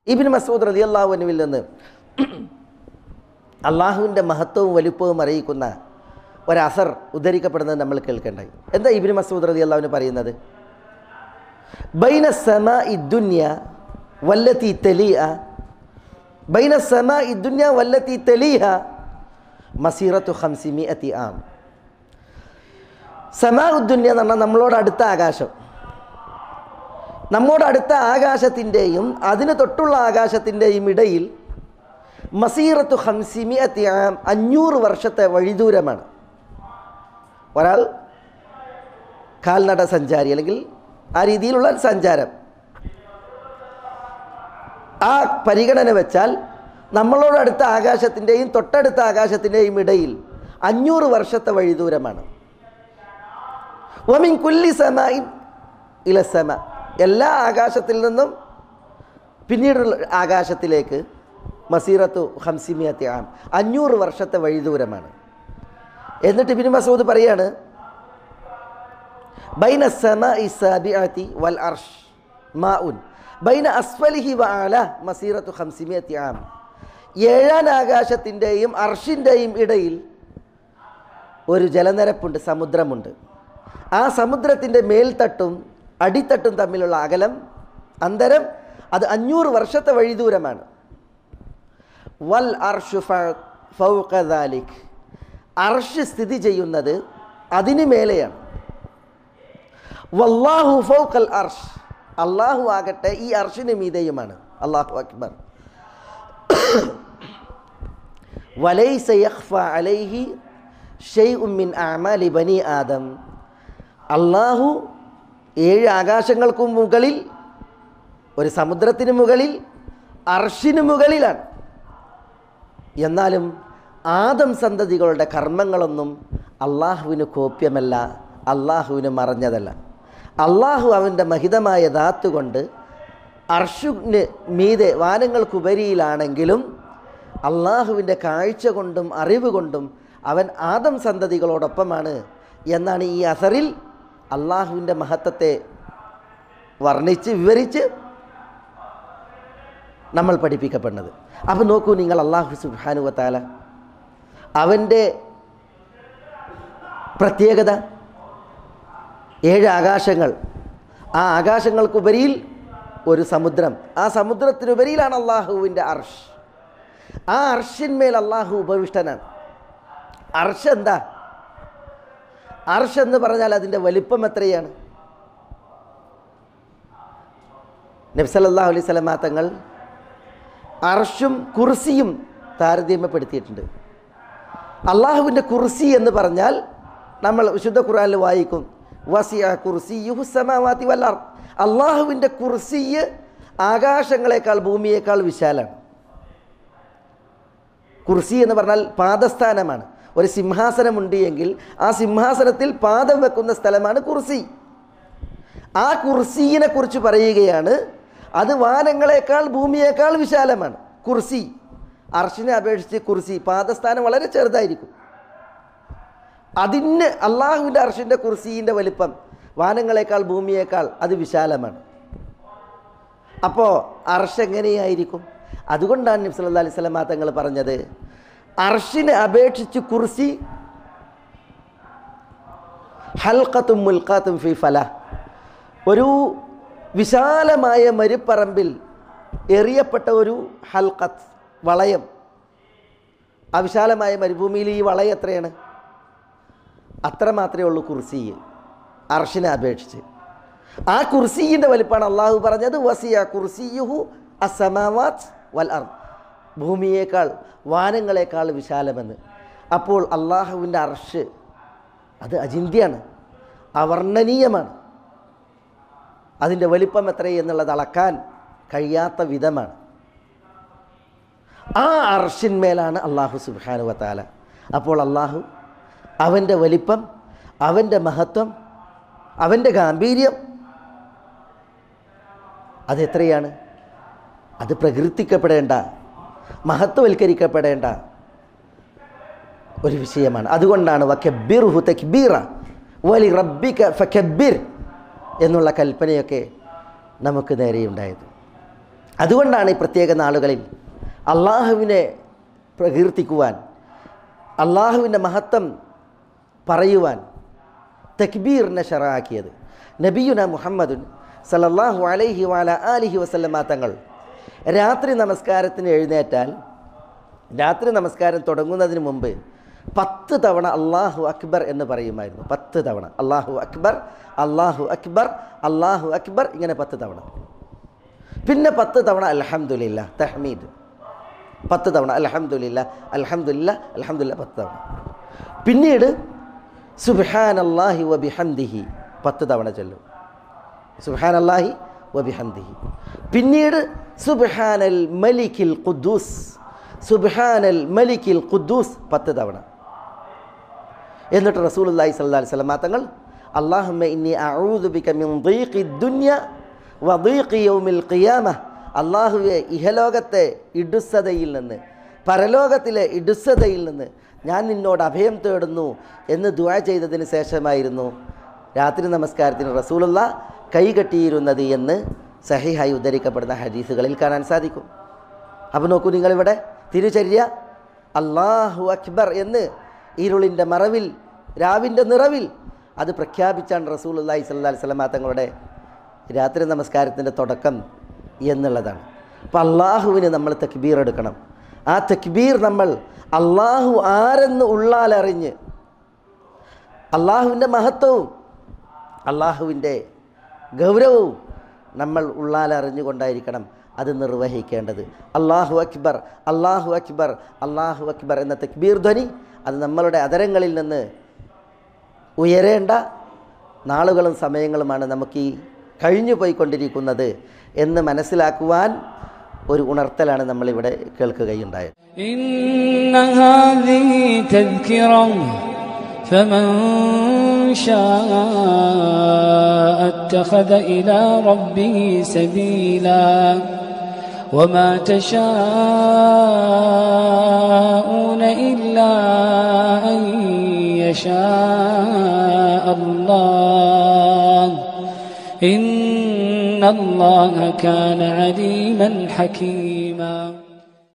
ഇബിൻ മസൂദ് റലി അള്ളാഹുവിനുവിൽ നിന്ന് അള്ളാഹുവിൻ്റെ മഹത്വവും വലുപ്പവും അറിയിക്കുന്ന ഒരസർ ഉദ്ധരിക്കപ്പെടുന്നത് നമ്മൾ കേൾക്കേണ്ടായി എന്താ ഇബിൻ മസൂദ് റലി അള്ളാഹുവിന് പറയുന്നത് ബൈന സമ ഇദ്ദുന്യ വല്ലത്തി തെലിയ ബൈന സമ ഇദ്ദുന്യ വല്ലത്തി തെലിയ മസീറത്തു ഹംസിമി അത്തി ആം സമാ ഉദ്ദുന്യ എന്ന് പറഞ്ഞാൽ നമ്മളോട് അടുത്ത ആകാശം നമ്മോട് അടുത്ത ആകാശത്തിൻ്റെയും അതിന് തൊട്ടുള്ള ആകാശത്തിൻ്റെയും ഇടയിൽ മസീറത്തു ഹംസിമി അത്തി ആം അഞ്ഞൂറ് വർഷത്തെ വഴിദൂരമാണ് ഒരാൾ കാൽനട സഞ്ചാരി അല്ലെങ്കിൽ ആ രീതിയിലുള്ള ഒരു സഞ്ചാരം ആ പരിഗണന വെച്ചാൽ നമ്മളോട് അടുത്ത ആകാശത്തിൻ്റെയും തൊട്ടടുത്ത ആകാശത്തിൻ്റെയും ഇടയിൽ അഞ്ഞൂറ് വർഷത്തെ വഴിദൂരമാണ് ഒമിൻ കുല്ലി സമായിൻ ഇലസമ എല്ലാ ആകാശത്തിൽ നിന്നും പിന്നീടുള്ള ആകാശത്തിലേക്ക് മസീറത്തു ഹംസിമിയത്തി ആം അഞ്ഞൂറ് വർഷത്തെ വഴിദൂരമാണ് എന്നിട്ട് ഇബിൻ മസൂദ് പറയാണ് ബൈന സമ ഇസാബിഅത്തി വൽ അർഷ് മാഉൻ ബൈന അസ്ഫലിഹി വ ആല മസീറത്തു ഹംസിമിയത്തി ആം ഏഴാൻ ആകാശത്തിൻ്റെയും അർഷിൻ്റെയും ഇടയിൽ ഒരു ജലനിരപ്പുണ്ട് സമുദ്രമുണ്ട് ആ സമുദ്രത്തിൻ്റെ മേൽത്തട്ടും അടിത്തട്ടും തമ്മിലുള്ള അകലം അന്തരം അത് അഞ്ഞൂറ് വർഷത്തെ വഴിദൂരമാണ് വൽ അർഷു ഫൗഖദാലിക് അർഷ് സ്ഥിതി ചെയ്യുന്നത് അതിന് മേലെയാണ് വല്ലാഹു ഫൗഖൽ അർഷ് അള്ളാഹു ആകട്ടെ ഈ അർഷിന് മീതെയുമാണ് അള്ളാഹു അക്ബർ വലൈസ യഖ്ഫ അലൈഹി ഷെയ്ഉം മിൻ അമാലി ബനി ആദം അള്ളാഹു ഏഴ് ആകാശങ്ങൾക്കും മുകളിൽ ഒരു സമുദ്രത്തിന് മുകളിൽ അർഷിന് മുകളിലാണ് എന്നാലും ആദം സന്തതികളുടെ കർമ്മങ്ങളൊന്നും അള്ളാഹുവിന് കോപ്യമല്ല അള്ളാഹുവിന് മറഞ്ഞതല്ല അള്ളാഹു അവൻ്റെ മഹിതമായ ധാത്ത് കൊണ്ട് അർഷുവിന് മീതെ വാനങ്ങൾക്കുപരിയിലാണെങ്കിലും അള്ളാഹുവിൻ്റെ കാഴ്ച കൊണ്ടും അറിവ് കൊണ്ടും അവൻ ആദം സന്തതികളോടൊപ്പമാണ് എന്നാണ് ഈ അസറിൽ അള്ളാഹുവിൻ്റെ മഹത്വത്തെ വർണ്ണിച്ച് വിവരിച്ച് നമ്മൾ പഠിപ്പിക്കപ്പെടുന്നത് അപ്പോൾ നോക്കൂ നിങ്ങൾ അള്ളാഹു സുബാനുവത്താല അവൻ്റെ പ്രത്യേകത ഏഴ് ആകാശങ്ങൾ ആ ആകാശങ്ങൾക്കുപരിയിൽ ഒരു സമുദ്രം ആ സമുദ്രത്തിനുപരിയിലാണ് അള്ളാഹുവിൻ്റെ അർഷ് ആ അർഷിന്മേൽ അള്ളാഹു ഉപവിഷ്ടനാണ് അർഷ് എന്താ അർഷ് എന്ന് പറഞ്ഞാൽ അതിൻ്റെ വലിപ്പം എത്രയാണ് നബ്സലല്ലാഹു അലൈഹി സ്വലമാ തങ്ങൾ അർഷും കുർസിയും താരതമ്യപ്പെടുത്തിയിട്ടുണ്ട് അള്ളാഹുവിൻ്റെ കുർസി എന്ന് പറഞ്ഞാൽ നമ്മൾ വിശുദ്ധ ഖുർആനിൽ വായിക്കും വസിയ കുർസി യുഹുസമാവാത്തി വല്ലാർ അള്ളാഹുവിൻ്റെ കുർസിയ് ആകാശങ്ങളെക്കാൾ ഭൂമിയേക്കാൾ വിശാലാണ് കുർസി എന്ന് പറഞ്ഞാൽ പാദസ്ഥാനമാണ് ഒരു സിംഹാസനമുണ്ട് എങ്കിൽ ആ സിംഹാസനത്തിൽ പാദം വെക്കുന്ന സ്ഥലമാണ് കുർസി ആ കുർസീനെ കുറിച്ച് പറയുകയാണ് അത് വാനങ്ങളെക്കാൾ ഭൂമിയേക്കാൾ വിശാലമാണ് കുർസി അർഷിനെ അപേക്ഷിച്ച് കുർസി പാദസ്ഥാനം വളരെ ചെറുതായിരിക്കും അതിന് അള്ളാഹുവിൻ്റെ അർഷിൻ്റെ കുർസീൻ്റെ വലിപ്പം വാനങ്ങളെക്കാൾ ഭൂമിയേക്കാൾ അത് വിശാലമാണ് അപ്പോൾ അർഷ് എങ്ങനെയായിരിക്കും അതുകൊണ്ടാണ് നബി സല്ലല്ലാഹു അലൈഹി വസല്ലമ തങ്ങൾ പറഞ്ഞത് അർഷിനെ അപേക്ഷിച്ച് കുർസി ഹൽക്കത്തും മുൽക്കാത്തും ഫി ഫല ഒരു വിശാലമായ മരുപ്പറമ്പിൽ എറിയപ്പെട്ട ഒരു ഹൽക്കത്ത് വളയം ആ വിശാലമായ മരുഭൂമിയിൽ ഈ വളയം എത്രയാണ് അത്ര മാത്രമേ ഉള്ളൂ കുർസി അർഷിനെ അപേക്ഷിച്ച് ആ കുർസീൻ്റെ വലിപ്പമാണ് അള്ളാഹു പറഞ്ഞത് വസിയ കുർസിയുഹു അസമാവാത്ത് വൽ അർ ഭൂമിയേക്കാൾ വാനങ്ങളെക്കാൾ വിശാലമെന്ന് അപ്പോൾ അള്ളാഹുവിൻ്റെ അർഷ് അത് അചിന്തിയാണ് അവർണ്ണനീയമാണ് അതിൻ്റെ വലിപ്പം എത്ര എന്നുള്ളത് അളക്കാൻ കഴിയാത്ത വിധമാണ് ആ അർഷിന്മേലാണ് അള്ളാഹു സുബാനു വത്താല അപ്പോൾ അള്ളാഹു അവൻ്റെ വലിപ്പം അവൻ്റെ മഹത്വം അവൻ്റെ ഗാംഭീര്യം അതെത്രയാണ് അത് പ്രകീർത്തിക്കപ്പെടേണ്ട മഹത്വവൽക്കരിക്കപ്പെടേണ്ട ഒരു വിഷയമാണ് അതുകൊണ്ടാണ് വക്കബിർഹു തക്ബീറ വലി റബ്ബിക ഫക്കബിർ എന്നുള്ള കൽപ്പനയൊക്കെ നമുക്ക് നേരെയുണ്ടായത് അതുകൊണ്ടാണ് ഈ പ്രത്യേക നാളുകളിൽ അള്ളാഹുവിനെ പ്രകീർത്തിക്കുവാൻ അള്ളാഹുവിൻ്റെ മഹത്വം പറയുവാൻ തക്ബീറിനെ ഷറാക്കിയത് നബിയുന മുഹമ്മദുൻ സല്ലല്ലാഹു അലൈഹി വാല ആലിഹി വസല്ലമ തങ്ങൾ രാത്രി നമസ്കാരത്തിന് എഴുന്നേറ്റാൽ രാത്രി നമസ്കാരം തുടങ്ങുന്നതിന് മുമ്പ് പത്ത് തവണ അള്ളാഹു അക്ബർ എന്ന് പറയുമായിരുന്നു പത്ത് തവണ അള്ളാഹു അക്ബർ അള്ളാഹു അക്ബർ അള്ളാഹു അക്ബർ ഇങ്ങനെ പത്ത് തവണ പിന്നെ പത്ത് തവണ അൽഹംദുലില്ല തഹ്മീദ് പത്ത് തവണ അൽഹംദുലില്ല അൽഹംദുലില്ല അൽഹംദുലില്ല പത്ത് തവണ പിന്നീട് സുബ്ഹാൻ അള്ളാഹി വബിഹന്ദിഹി പത്ത് തവണ ചൊല്ലും സുബ്ഹാൻ അള്ളാഹി വബിഹന്ദിഹി പിന്നീട് സുബ്ഹാനൽ മലിക്കിൽ ഖുദ്ദൂസ് സുബ്ഹാനൽ മലിക്കിൽ ഖുദ്ദൂസ് പത്ത് തവണ എന്നിട്ട് റസൂലുള്ളാഹി സ്വല്ലല്ലാഹി അലൈഹി വസല്ലം തങ്ങൾ അല്ലാഹുമ്മ ഇന്നി അഊദു ബിക മിൻ ദീഖി ദുനിയ വ ദീഖി യൗമിൽ ഖിയാമ അള്ളാഹുവെ ഇഹലോകത്തെ ഇടുസതയിൽ നിന്ന് പരലോകത്തിലെ ഇടുസതയിൽ നിന്ന് ഞാൻ നിന്നോട് അഭയം തേടുന്നു എന്ന് ദുആ ചെയ്തതിന് ശേഷമായിരുന്നു രാത്രി നമസ്കാരത്തിന് റസൂലുള്ള കൈകെട്ടിയിരുന്നത് എന്ന് സഹിഹായി ഉദ്ധരിക്കപ്പെടുന്ന ഹദീസുകളിൽ കാണാൻ സാധിക്കും അപ്പോൾ നോക്കൂ നിങ്ങളിവിടെ തിരുചര്യ അള്ളാഹു അക്ബർ എന്ന് ഇരുളിൻ്റെ മറവിൽ രാവിൻ്റെ നിറവിൽ അത് പ്രഖ്യാപിച്ചാണ് റസൂൽ അള്ളാഹി സ്വല്ലാ സ്വലമ തങ്ങളുടെ രാത്രി നമസ്കാരത്തിൻ്റെ തുടക്കം എന്നുള്ളതാണ് അപ്പോൾ അള്ളാഹുവിന് നമ്മൾ തക്ബീർ എടുക്കണം ആ തക്ബീർ നമ്മൾ അള്ളാഹു ആരെന്ന് ഉള്ളാലറിഞ്ഞ് അള്ളാഹുവിൻ്റെ മഹത്വവും അള്ളാഹുവിൻ്റെ ഗൗരവവും നമ്മൾ ഉള്ളാലറിഞ്ഞുകൊണ്ടായിരിക്കണം അത് നിർവഹിക്കേണ്ടത് അള്ളാഹു അക്ബർ അള്ളാഹു അക്ബർ അള്ളാഹു അക്ബർ എന്ന തക്ബീർ ധ്വനി അത് നമ്മളുടെ അതരങ്ങളിൽ നിന്ന് ഉയരേണ്ട നാളുകളും സമയങ്ങളുമാണ് നമുക്ക് ഈ കഴിഞ്ഞു പോയിക്കൊണ്ടിരിക്കുന്നത് എന്ന് മനസ്സിലാക്കുവാൻ ഒരു ഉണർത്തലാണ് നമ്മളിവിടെ കേൾക്കുകയുണ്ടായത് إن هذه تذكرة فمن شاء اتخذ إلى ربه سبيلا وما تشاءون إلا أن يشاء الله إن الله كان عليما حكيما